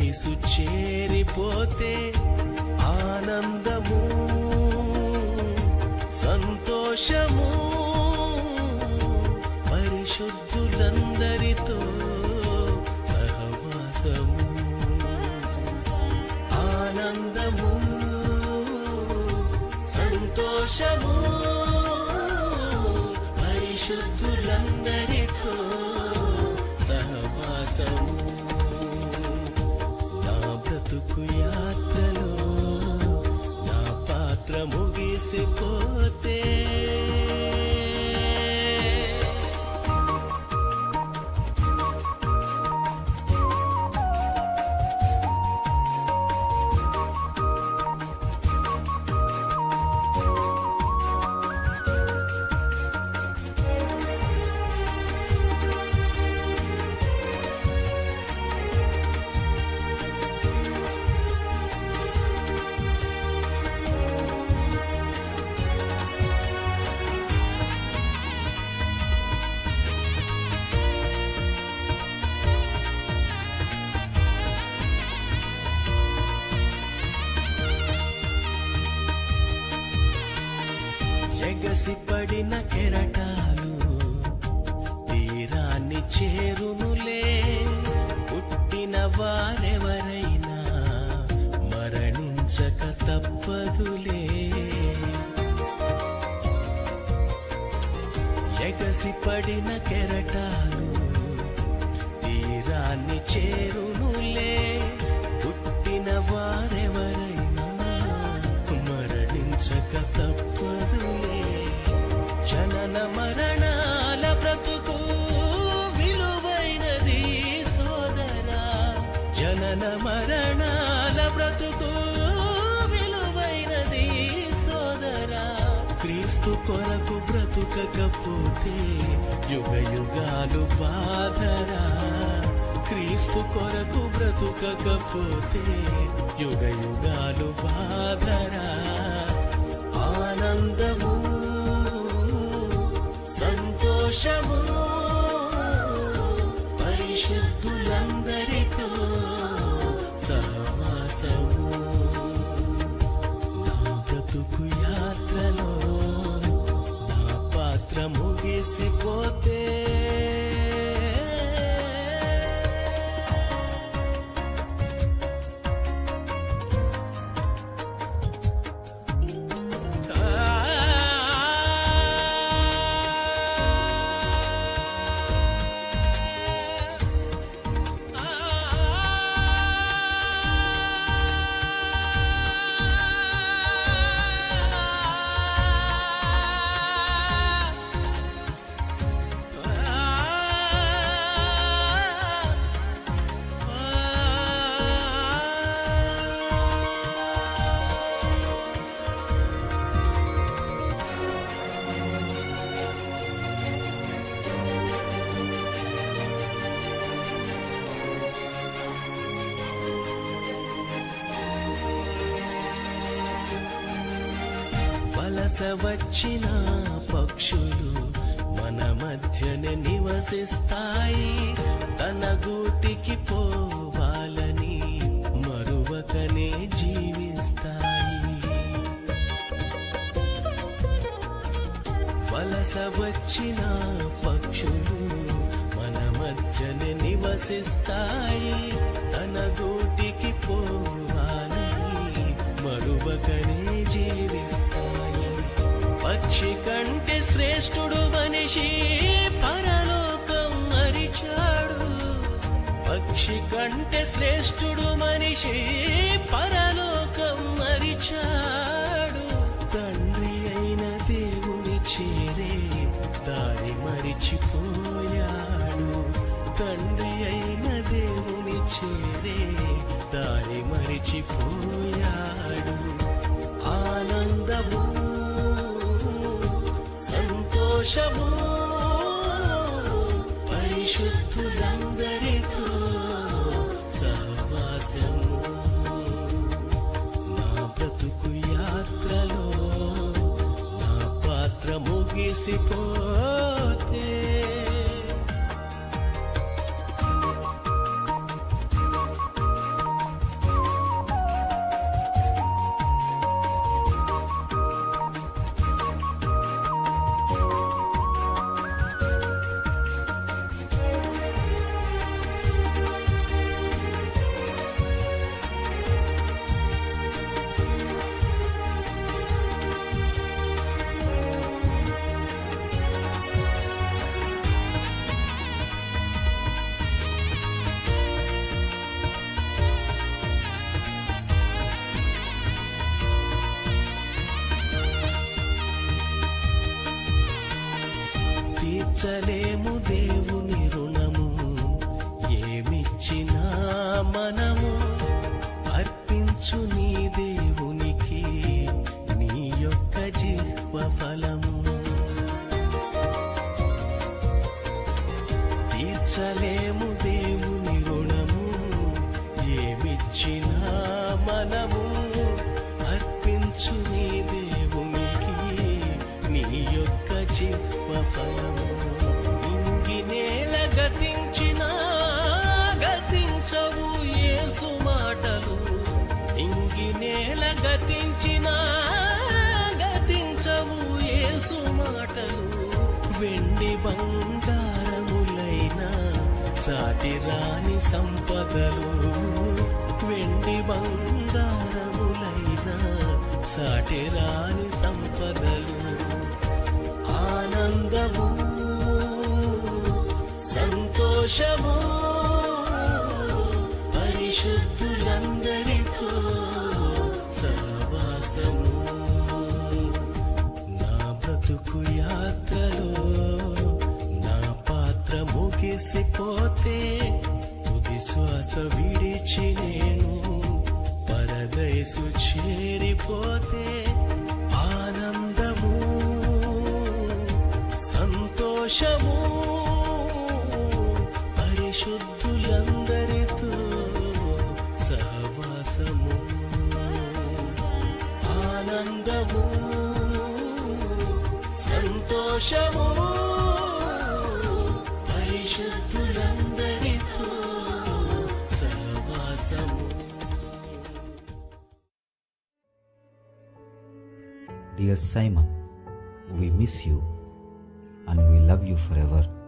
యేసు చేరిపోతే ఆనందము సంతోషము పరిశుద్ధులందరితో సహవాసము ఆనందము సంతోషము పరిశుద్ధులందరితో సహవాసము నా బ్రతుకు యాత్రలో నా పాత్ర ముగిసిపోతే ఎగసి పడిన కెరటాలు తీరాన్ని చేరునులే పుట్టిన వారెవరైనా మరణించక తప్పదులే ఎగసి పడిన కెరటాలు తీరాన్ని చేరునులే పుట్టిన వారెవరైనా మరణించక తప్పదులే జనన మరణాల బ్రతుకు విలువైనది సోదరా జనన మరణాల బ్రతుకు విలువైనది సోదరా క్రీస్తు కొరకు బ్రతుకకపోతే యుగ యుగాలు బాధరా క్రీస్తు కొరకు బ్రతుకకపోతే యుగ యుగాలు బాధరా ఆనందము సంతోషము పరిశుద్ధులందరితో సహవాసము నా బ్రతుకు యాత్రలో నా పాత్ర ముగిసిపోతే వలస వచ్చిన పక్షులు మన మధ్యనే నివసిస్తాయి తన గూటికి పోవాలని మరువకనే జీవిస్తాయి వలస వచ్చిన పక్షులు మన మధ్యనే నివసిస్తాయి తన గూటికి పోవాలని మరువకనే జీవిస్తాయి పక్షి కంటే శ్రేష్ఠుడు మనిషి పరలోకం మరిచాడు పక్షి కంటే శ్రేష్ఠుడు మనిషి పరలోకం మరిచాడు తండ్రి అయిన దేవుని చేరే దారి మరిచిపోయాడు తండ్రి అయిన దేవుని చేరే దారి మరిచిపోయాడు ఆనందము సంతోషము పరిశుద్ధులందరితో సహవాసము నా బ్రతుకు యాత్రలో నా పాత్ర ముగిసిపోతే తీర్చలేము దేవుని రుణము ఏమిచ్చినా మనము అర్పించు నీ దేవునికి నీ యొక్క జిహ్వ ఫలము తీర్చలేము దేవుని రుణము ఏమిచ్చినా మనము అర్పించు నీ దేవునికి నీ యొక్క జిహ్వ ఫలము ఇంగి నేల గతించిన గతించవు యేసు మాటలు ఇంగి నేల గతించిన గతించవు యేసు మాటలు వెండి బంగారములైన సాటి రాని సంపదలు వెండి బంగారములైన సాటి రాని సంపదలు ఆనందము సంతోషము పరిశుద్ధులందరితో సహవాసము నా బ్రతుకు యాత్రలో నా పాత్ర ముగిసిపోతే తుది శ్వాస విడిచి నేను పరదైసు చేరిపోతే ఆనందము సంతోషము పరిశుద్ధులందరితో సహవాసము ఆనందము సంతోషము పరిశుద్ధులందరితో సహవాసము Dear Simon, we miss you and we love you forever.